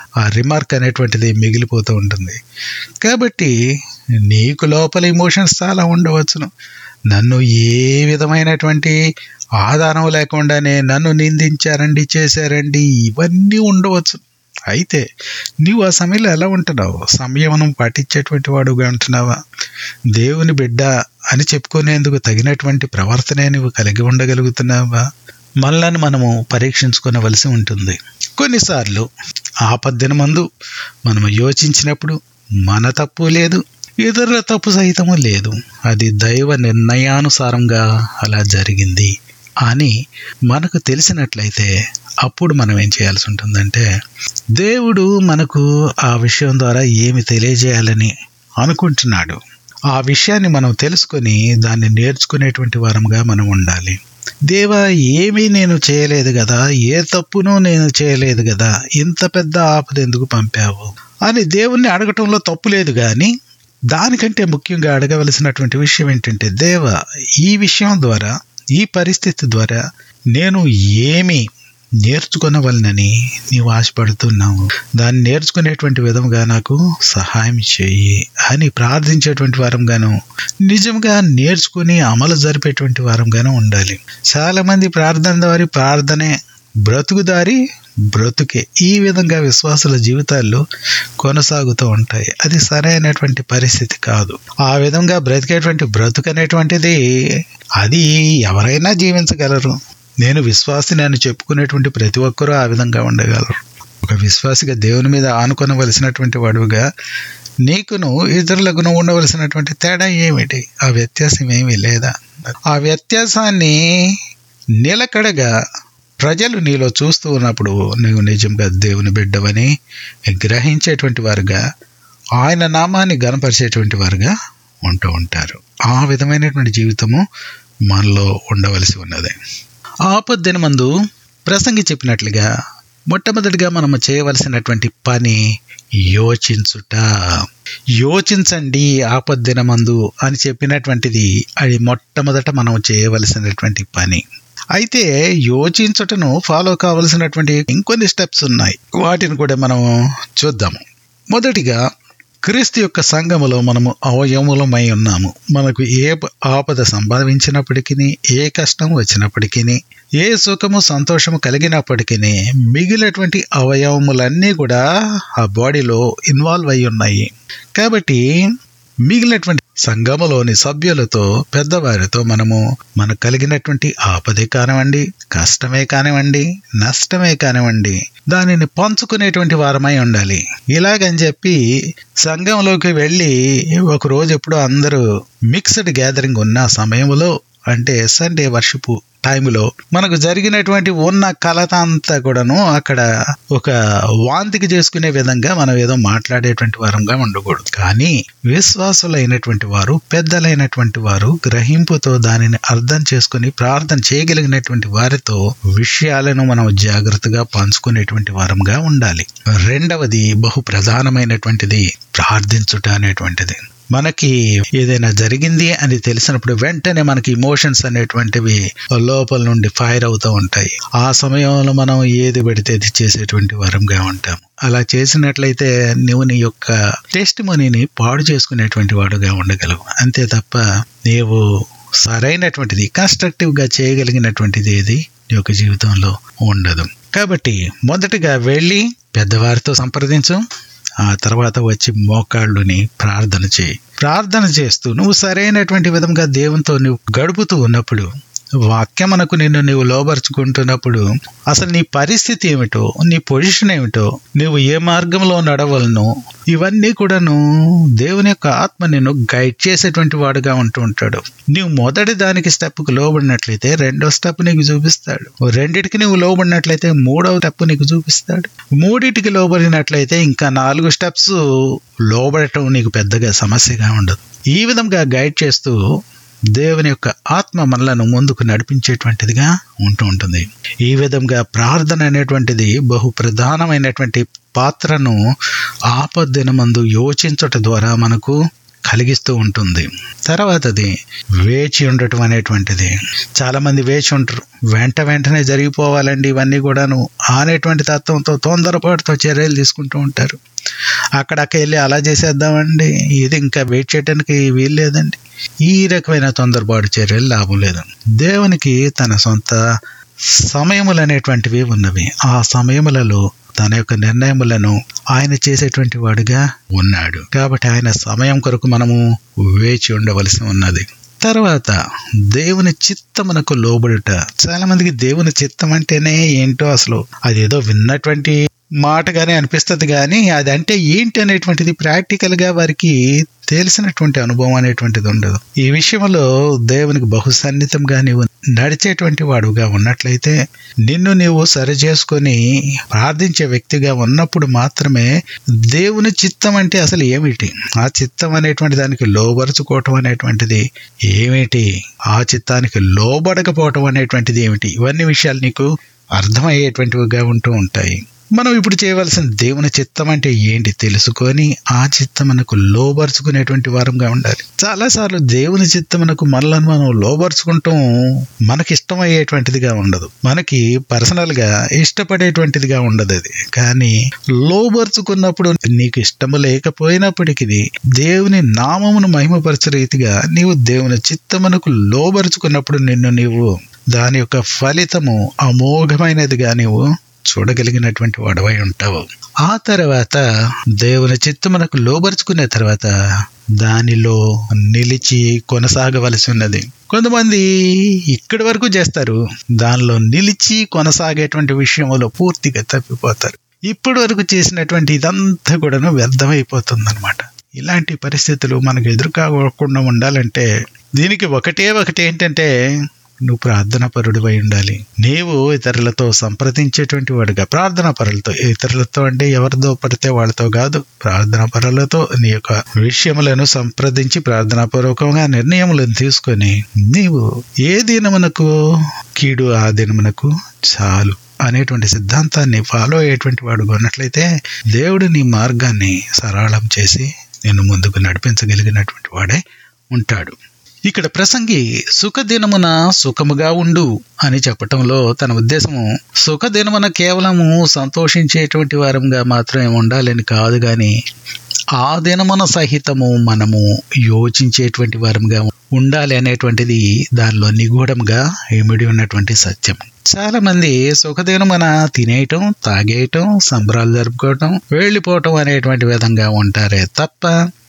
[SPEAKER 1] ఆ రిమార్క్ అనేటువంటిది మిగిలిపోతూ ఉంటుంది కాబట్టి నీకు లోపల ఇమోషన్స్ చాలా ఉండవచ్చును నన్ను ఏ విధమైనటువంటి ఆధారం లేకుండానే నన్ను నిందించారండి చేశారండి ఇవన్నీ ఉండవచ్చు అయితే నీవు ఆ సమయంలో ఎలా ఉంటున్నావు సంయమనం పాటించేటువంటి వాడుగా ఉంటున్నావా దేవుని బిడ్డ అని చెప్పుకునేందుకు తగినటువంటి ప్రవర్తనే నువ్వు కలిగి ఉండగలుగుతున్నావా మనల్ని మనము పరీక్షించుకోవలసి ఉంటుంది కొన్నిసార్లు ఆపద్దిన మందు మనము యోచించినప్పుడు మన తప్పు లేదు ఇతరుల తప్పు సహితము లేదు అది దైవ నిర్ణయానుసారంగా అలా జరిగింది అని మనకు తెలిసినట్లయితే అప్పుడు మనం ఏం చేయాల్సి ఉంటుందంటే దేవుడు మనకు ఆ విషయం ద్వారా ఏమి తెలియజేయాలని అనుకుంటున్నాడు ఆ విషయాన్ని మనం తెలుసుకొని దాన్ని నేర్చుకునేటువంటి వారంగా మనం ఉండాలి దేవా ఏమీ నేను చేయలేదు కదా ఏ తప్పును నేను చేయలేదు కదా ఇంత పెద్ద ఆపద ఎందుకు పంపావు అని దేవుణ్ణి అడగటంలో తప్పు లేదు కానీ దానికంటే ముఖ్యంగా అడగవలసినటువంటి విషయం ఏంటంటే దేవ ఈ విషయం ద్వారా ఈ పరిస్థితి ద్వారా నేను ఏమి నేర్చుకునవలనని నీవు ఆశపడుతున్నావు దాన్ని నేర్చుకునేటువంటి విధంగా నాకు సహాయం చేయి అని ప్రార్థించేటువంటి వారంగాను నిజంగా నేర్చుకుని అమలు జరిపేటువంటి వారంగాను ఉండాలి చాలా మంది ప్రార్థన ద్వారా ప్రార్థనే బ్రతుకుదారి బ్రతుకే ఈ విధంగా విశ్వాసుల జీవితాల్లో కొనసాగుతూ ఉంటాయి అది సరైనటువంటి పరిస్థితి కాదు ఆ విధంగా బ్రతికేటువంటి బ్రతుకు అనేటువంటిది అది ఎవరైనా జీవించగలరు నేను విశ్వాసిని అని చెప్పుకునేటువంటి ప్రతి ఒక్కరూ ఆ విధంగా ఉండగలరు ఒక విశ్వాసిగా దేవుని మీద ఆనుకొనవలసినటువంటి వాడుగా నీకును ఇతరులకును ఉండవలసినటువంటి తేడా ఏమిటి ఆ వ్యత్యాసం ఏమీ లేదా ఆ వ్యత్యాసాన్ని నిలకడగా ప్రజలు నీలో చూస్తూ ఉన్నప్పుడు నువ్వు నిజంగా దేవుని బిడ్డవని గ్రహించేటువంటి వారుగా ఆయన నామాన్ని గనపరిచేటువంటి వారుగా ఉంటూ ఉంటారు ఆ విధమైనటువంటి జీవితము మనలో ఉండవలసి ఉన్నది ఆపద్దిన మందు ప్రసంగి చెప్పినట్లుగా మొట్టమొదటిగా మనము చేయవలసినటువంటి పని యోచించుట యోచించండి ఆపద్దిన మందు అని చెప్పినటువంటిది అది మొట్టమొదట మనం చేయవలసినటువంటి పని అయితే యోచించుటను ఫాలో కావలసినటువంటి ఇంకొన్ని స్టెప్స్ ఉన్నాయి వాటిని కూడా మనం చూద్దాము మొదటిగా క్రీస్తు యొక్క సంఘములో మనము అవయములమై ఉన్నాము మనకు ఏ ఆపద సంభవించినప్పటికీ ఏ కష్టం వచ్చినప్పటికీ ఏ సుఖము సంతోషము కలిగినప్పటికీ మిగిలినటువంటి అవయవములన్నీ కూడా ఆ బాడీలో ఇన్వాల్వ్ అయి ఉన్నాయి కాబట్టి మిగిలినటువంటి సంఘములోని సభ్యులతో పెద్దవారితో మనము మనకు కలిగినటువంటి ఆపదే కానివ్వండి కష్టమే కానివ్వండి నష్టమే కానివ్వండి దానిని పంచుకునేటువంటి వారమై ఉండాలి ఇలాగని చెప్పి సంఘంలోకి వెళ్ళి ఒక రోజు ఎప్పుడో అందరూ మిక్స్డ్ గ్యాదరింగ్ ఉన్న సమయంలో అంటే సండే వర్షపు టైంలో మనకు జరిగినటువంటి ఉన్న కలత అంతా కూడాను అక్కడ ఒక వాంతికి చేసుకునే విధంగా మనం ఏదో మాట్లాడేటువంటి వారంగా ఉండకూడదు కానీ విశ్వాసులైనటువంటి వారు పెద్దలైనటువంటి వారు గ్రహింపుతో దానిని అర్థం చేసుకుని ప్రార్థన చేయగలిగినటువంటి వారితో విషయాలను మనం జాగ్రత్తగా పంచుకునేటువంటి వారంగా ఉండాలి రెండవది బహు ప్రధానమైనటువంటిది ప్రార్థించుట అనేటువంటిది మనకి ఏదైనా జరిగింది అని తెలిసినప్పుడు వెంటనే మనకి ఇమోషన్స్ అనేటువంటివి లోపల నుండి ఫైర్ అవుతూ ఉంటాయి ఆ సమయంలో మనం ఏది పడితే అది చేసేటువంటి వరంగా ఉంటాం అలా చేసినట్లయితే నువ్వు నీ యొక్క టెస్ట్ మనీని పాడు చేసుకునేటువంటి వాడుగా ఉండగలవు అంతే తప్ప నీవు సరైనటువంటిది కన్స్ట్రక్టివ్ గా చేయగలిగినటువంటిది ఏది నీ యొక్క జీవితంలో ఉండదు కాబట్టి మొదటగా వెళ్ళి పెద్దవారితో సంప్రదించు ఆ తర్వాత వచ్చి మోకాళ్ళుని ప్రార్థన చేయి ప్రార్థన చేస్తూ నువ్వు సరైనటువంటి విధంగా దేవునితో నువ్వు గడుపుతూ ఉన్నప్పుడు వాక్యమునకు నిన్ను నువ్వు లోబరుచుకుంటున్నప్పుడు అసలు నీ పరిస్థితి ఏమిటో నీ పొజిషన్ ఏమిటో నువ్వు ఏ మార్గంలో నడవలను ఇవన్నీ కూడాను దేవుని యొక్క ఆత్మ నిన్ను గైడ్ చేసేటువంటి వాడుగా ఉంటూ ఉంటాడు నువ్వు మొదటి దానికి స్టెప్కి లోబడినట్లయితే రెండో స్టెప్ నీకు చూపిస్తాడు రెండిటికి నువ్వు లోబడినట్లయితే మూడవ స్టెప్ నీకు చూపిస్తాడు మూడిటికి లోబడినట్లయితే ఇంకా నాలుగు స్టెప్స్ లోబడటం నీకు పెద్దగా సమస్యగా ఉండదు ఈ విధంగా గైడ్ చేస్తూ దేవుని యొక్క ఆత్మ మనలను ముందుకు నడిపించేటువంటిదిగా ఉంటూ ఉంటుంది ఈ విధంగా ప్రార్థన అనేటువంటిది బహు ప్రధానమైనటువంటి పాత్రను ఆపద్దిన మందు యోచించట ద్వారా మనకు కలిగిస్తూ ఉంటుంది తర్వాతది వేచి ఉండటం అనేటువంటిది చాలా మంది వేచి ఉంటారు వెంట వెంటనే జరిగిపోవాలండి ఇవన్నీ కూడాను అనేటువంటి తత్వంతో తొందరపాటుతో చర్యలు తీసుకుంటూ ఉంటారు అక్కడక్క వెళ్ళి అలా చేసేద్దామండి ఇది ఇంకా వెయిట్ చేయడానికి వీలు లేదండి ఈ రకమైన తొందరపాటు చర్యలు లాభం లేదు దేవునికి తన సొంత సమయములు అనేటువంటివి ఉన్నవి ఆ సమయములలో తన యొక్క నిర్ణయములను ఆయన చేసేటువంటి వాడుగా ఉన్నాడు కాబట్టి ఆయన సమయం కొరకు మనము వేచి ఉండవలసి ఉన్నది తర్వాత దేవుని చిత్తమునకు లోబడుట చాలా మందికి దేవుని చిత్తం అంటేనే ఏంటో అసలు అదేదో విన్నటువంటి మాటగానే అనిపిస్తుంది కానీ అది అంటే ఏంటి అనేటువంటిది ప్రాక్టికల్ గా వారికి తెలిసినటువంటి అనుభవం అనేటువంటిది ఉండదు ఈ విషయంలో దేవునికి బహు సన్నిహితంగా నీవు నడిచేటువంటి వాడుగా ఉన్నట్లయితే నిన్ను నీవు సరి చేసుకొని ప్రార్థించే వ్యక్తిగా ఉన్నప్పుడు మాత్రమే దేవుని చిత్తం అంటే అసలు ఏమిటి ఆ చిత్తం అనేటువంటి దానికి లోబరుచుకోవటం అనేటువంటిది ఏమిటి ఆ చిత్తానికి లోబడకపోవటం అనేటువంటిది ఏమిటి ఇవన్నీ విషయాలు నీకు అర్థమయ్యేటువంటివిగా ఉంటూ ఉంటాయి మనం ఇప్పుడు చేయవలసిన దేవుని చిత్తం అంటే ఏంటి తెలుసుకొని ఆ చిత్తమునకు లోబరుచుకునేటువంటి వారంగా ఉండాలి చాలాసార్లు దేవుని చిత్తమునకు మనలను మనం లోబరుచుకుంటాం మనకి ఇష్టమయ్యేటువంటిదిగా ఉండదు మనకి పర్సనల్ గా ఇష్టపడేటువంటిదిగా ఉండదు అది కానీ లోబరుచుకున్నప్పుడు నీకు ఇష్టము లేకపోయినప్పటికీ దేవుని నామమును మహిమపరచే రీతిగా నీవు దేవుని చిత్తమునకు లోబరుచుకున్నప్పుడు నిన్ను నీవు దాని యొక్క ఫలితము అమోఘమైనదిగా నీవు చూడగలిగినటువంటి వాడవై ఉంటావు ఆ తర్వాత దేవుని చిత్తమునకు లోబరుచుకున్న తర్వాత దానిలో నిలిచి కొనసాగవలసి ఉన్నది కొంతమంది ఇక్కడి వరకు చేస్తారు దానిలో నిలిచి కొనసాగేటువంటి విషయంలో పూర్తిగా తప్పిపోతారు ఇప్పటి వరకు చేసినటువంటి ఇదంతా కూడాను వ్యర్థమైపోతుంది ఇలాంటి పరిస్థితులు మనకు ఎదురు కాకుండా ఉండాలంటే దీనికి ఒకటే ఒకటి ఏంటంటే నువ్వు ప్రార్థన పరుడివై ఉండాలి నీవు ఇతరులతో సంప్రదించేటువంటి వాడుగా ప్రార్థన పరులతో ఇతరులతో అంటే ఎవరితో పడితే వాళ్ళతో కాదు ప్రార్థన పరులతో నీ యొక్క విషయములను సంప్రదించి ప్రార్థనా పూర్వకంగా నిర్ణయములను తీసుకొని నీవు ఏ దినమునకు కీడు ఆ దినమునకు చాలు అనేటువంటి సిద్ధాంతాన్ని ఫాలో అయ్యేటువంటి వాడు ఉన్నట్లయితే దేవుడు నీ మార్గాన్ని సరళం చేసి నిన్ను ముందుకు నడిపించగలిగినటువంటి వాడే ఉంటాడు ఇక్కడ ప్రసంగి సుఖదినమున సుఖముగా ఉండు అని చెప్పటంలో తన ఉద్దేశము సుఖదినమున కేవలము సంతోషించేటువంటి వారంగా మాత్రమే ఉండాలని కాదు గాని ఆ దినమున సహితము మనము యోచించేటువంటి వారంగా ఉండాలి అనేటువంటిది దానిలో నిగూఢంగా ఇమిడి ఉన్నటువంటి సత్యం చాలా మంది సుఖదినమున తినేయటం తాగేయటం సంబరాలు జరుపుకోవటం వెళ్ళిపోవటం అనేటువంటి విధంగా ఉంటారే తప్ప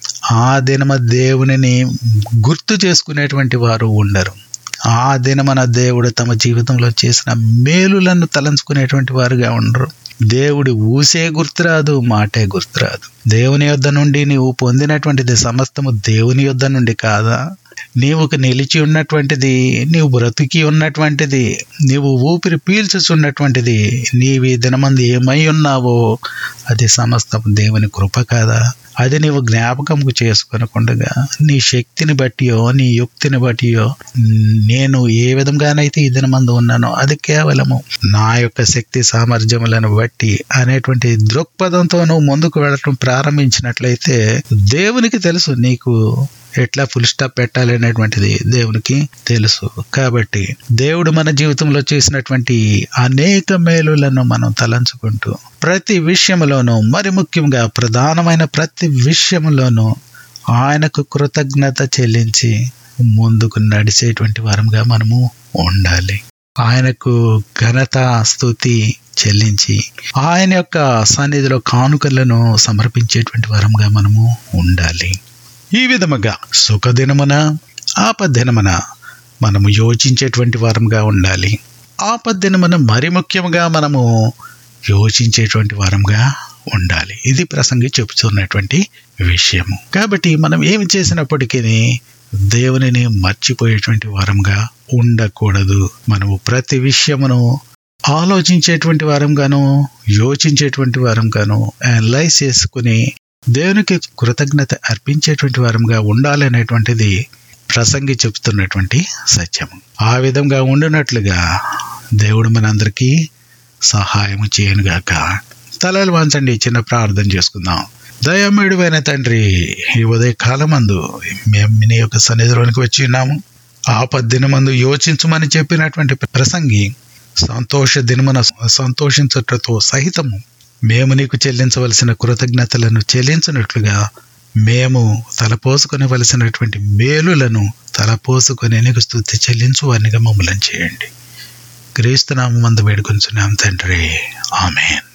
[SPEAKER 1] ఆ దినమ దేవునిని గుర్తు చేసుకునేటువంటి వారు ఉండరు ఆ దినమన దేవుడు తమ జీవితంలో చేసిన మేలులను తలంచుకునేటువంటి వారుగా ఉండరు దేవుడి ఊసే గుర్తురాదు మాటే గుర్తురాదు దేవుని యొద్ద నుండి నీవు పొందినటువంటిది సమస్తము దేవుని యొద్ద నుండి కాదా నీవు నిలిచి ఉన్నటువంటిది నీవు బ్రతికి ఉన్నటువంటిది నీవు ఊపిరి పీల్చుచున్నటువంటిది నీవి దినమంది ఏమై ఉన్నావో అది సమస్తం దేవుని కృప కాదా అది నీవు జ్ఞాపకంకు చేసుకొనకుండగా నీ శక్తిని బట్టియో నీ యుక్తిని బట్టియో నేను ఏ విధంగానైతే ఈ దినమందు ఉన్నానో అది కేవలము నా యొక్క శక్తి సామర్థ్యములను బట్టి అనేటువంటి దృక్పథంతో నువ్వు ముందుకు వెళ్ళటం ప్రారంభించినట్లయితే దేవునికి తెలుసు నీకు ఎట్లా ఫుల్ స్టాప్ పెట్టాలి అనేటువంటిది దేవునికి తెలుసు కాబట్టి దేవుడు మన జీవితంలో చేసినటువంటి అనేక మేలులను మనం తలంచుకుంటూ ప్రతి విషయంలోనూ మరి ముఖ్యంగా ప్రధానమైన ప్రతి విషయంలోనూ ఆయనకు కృతజ్ఞత చెల్లించి ముందుకు నడిచేటువంటి వారంగా మనము ఉండాలి ఆయనకు ఘనత స్తుతి చెల్లించి ఆయన యొక్క సన్నిధిలో కానుకలను సమర్పించేటువంటి వారంగా మనము ఉండాలి ఈ విధముగా సుఖదినమున ఆపద్దినమున మనము యోచించేటువంటి వారంగా ఉండాలి ఆపద్దినమున మరి ముఖ్యంగా మనము యోచించేటువంటి వారంగా ఉండాలి ఇది ప్రసంగి చెబుతున్నటువంటి విషయము కాబట్టి మనం ఏమి చేసినప్పటికీ దేవునిని మర్చిపోయేటువంటి వారంగా ఉండకూడదు మనము ప్రతి విషయమును ఆలోచించేటువంటి వారంగాను యోచించేటువంటి వారంగాను అనలైజ్ చేసుకుని దేవునికి కృతజ్ఞత అర్పించేటువంటి వారంగా ఉండాలనేటువంటిది ప్రసంగి చెప్తున్నటువంటి సత్యము ఆ విధంగా ఉండినట్లుగా దేవుడు మనందరికీ సహాయం చేయనుగాక తలలు వంచండి చిన్న ప్రార్థన చేసుకుందాం దయామేడువైన తండ్రి ఈ ఉదయ కాలమందు మేము నీ యొక్క సన్నిధిలోనికి వచ్చి ఉన్నాము ఆపద్దినమందు యోచించమని చెప్పినటువంటి ప్రసంగి సంతోష దినమున సంతోషించటతో సహితము మేము నీకు చెల్లించవలసిన కృతజ్ఞతలను చెల్లించినట్లుగా మేము తలపోసుకొనవలసినటువంటి మేలులను తలపోసుకొని నీకు స్థుతి చెల్లించు అనిగా మమ్మల్ని చేయండి క్రీస్తునామందు వేడుకొంచున్నాం తండ్రి ఆమెన్